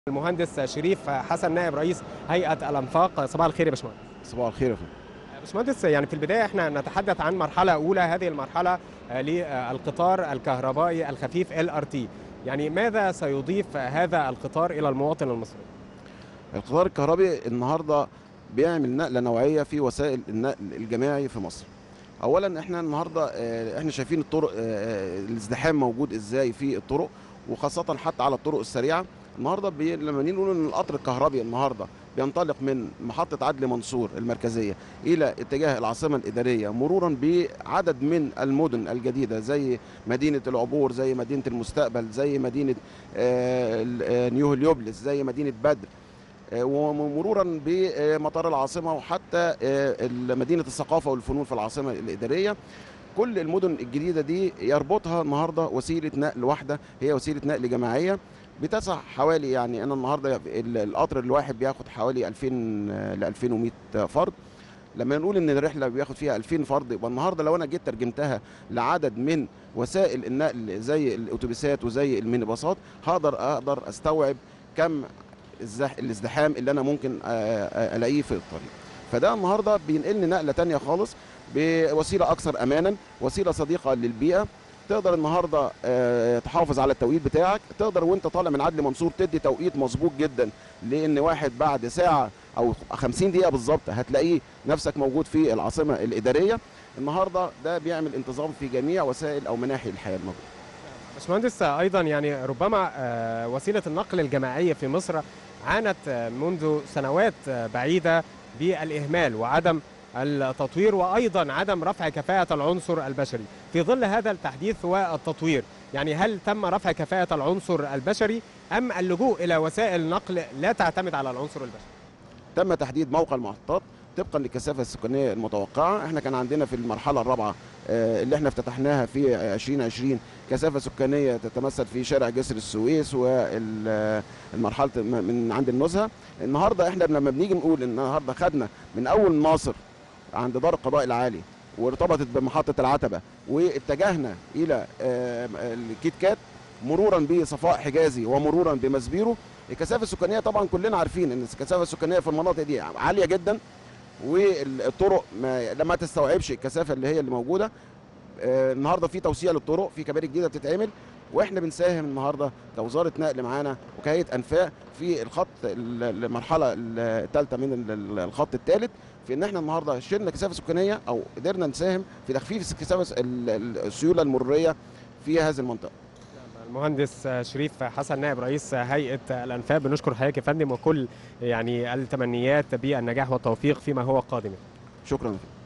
المهندس شريف حسن نائب رئيس هيئه الانفاق صباح الخير يا باشمهندس صباح الخير يا فندم باشمهندس يعني في البدايه احنا نتحدث عن مرحله اولى هذه المرحله للقطار الكهربائي الخفيف ال ار تي يعني ماذا سيضيف هذا القطار الى المواطن المصري القطار الكهربي النهارده بيعمل نقله نوعيه في وسائل النقل الجماعي في مصر اولا احنا النهارده آه، احنا شايفين الطرق آه، الازدحام موجود ازاي في الطرق وخاصه حتى على الطرق السريعه النهارده بي... لما نيجي نقول ان القطر الكهربي النهارده بينطلق من محطه عدلي منصور المركزيه الى اتجاه العاصمه الاداريه مرورا بعدد من المدن الجديده زي مدينه العبور زي مدينه المستقبل زي مدينه آه، ال- آه، نيو هليوبلس زي مدينه بدر آه، ومرورا بمطار العاصمه وحتى آه، مدينه الثقافه والفنون في العاصمه الاداريه كل المدن الجديده دي يربطها النهارده وسيله نقل واحده هي وسيله نقل جماعيه بتسع حوالي يعني انا النهارده ال- القطر الواحد بياخد حوالي 2000 ل 2100 فرد لما نقول ان الرحله بياخد فيها 2000 فرد يبقى النهارده لو انا جيت ترجمتها لعدد من وسائل النقل زي الاتوبيسات وزي الميني باصات هقدر اقدر استوعب كم الزح... الازدحام اللي انا ممكن آه، آه، الاقيه في الطريق فده النهارده بينقلني نقله تانية خالص بوسيله اكثر امانا وسيله صديقه للبيئه تقدر النهارده آه، تحافظ على التوقيت بتاعك تقدر وانت طالع من عدلي منصور تدي توقيت مظبوط جدا لان واحد بعد ساعه او 50 دقيقه بالظبط هتلاقيه نفسك موجود في العاصمه الاداريه النهارده ده بيعمل انتظام في جميع وسائل او مناحي الحياه الموجوده باشمهندس ايضا يعني ربما آه، وسيله النقل الجماعيه في مصر عانت آه، منذ سنوات آه، بعيده بالاهمال وعدم التطوير وايضا عدم رفع كفاءه العنصر البشري في ظل هذا التحديث والتطوير يعني هل تم رفع كفاءه العنصر البشري ام اللجوء الى وسائل نقل لا تعتمد على العنصر البشري تم تحديد موقع المحطات طبقا للكثافه السكانيه المتوقعه احنا كان عندنا في المرحله الرابعه آه، اللي احنا افتتحناها في 2020 كثافه سكانيه تتمثل في شارع جسر السويس والمرحله من عند النزهه النهارده احنا لما بنيجي نقول ان النهارده خدنا من اول ناصر عند دار القضاء العالي وارتبطت بمحطه العتبه واتجهنا الى آه، الكيت كات مرورا بصفاء حجازي ومرورا بمسبيرو الكثافه السكانيه طبعا كلنا عارفين ان الكثافه السكانيه في المناطق دي عاليه جدا والطرق ما لما تستوعبش الكثافه اللي هي اللي موجوده آه، النهارده في توسيع للطرق في كباري جديده بتتعمل واحنا بنساهم النهارده كوزاره نقل معانا وكهيئه انفاق في الخط ال- المرحله الثالثه من ال- ال- الخط الثالث في ان احنا النهارده شلنا كثافه سكانيه او قدرنا نساهم في تخفيف الكثافه ال- ال- السيوله المروريه في هذه المنطقه المهندس شريف حسن نائب رئيس هيئه الانفاق بنشكر حضرتك يا فندم وكل يعني التمنيات بالنجاح والتوفيق فيما هو قادم شكرا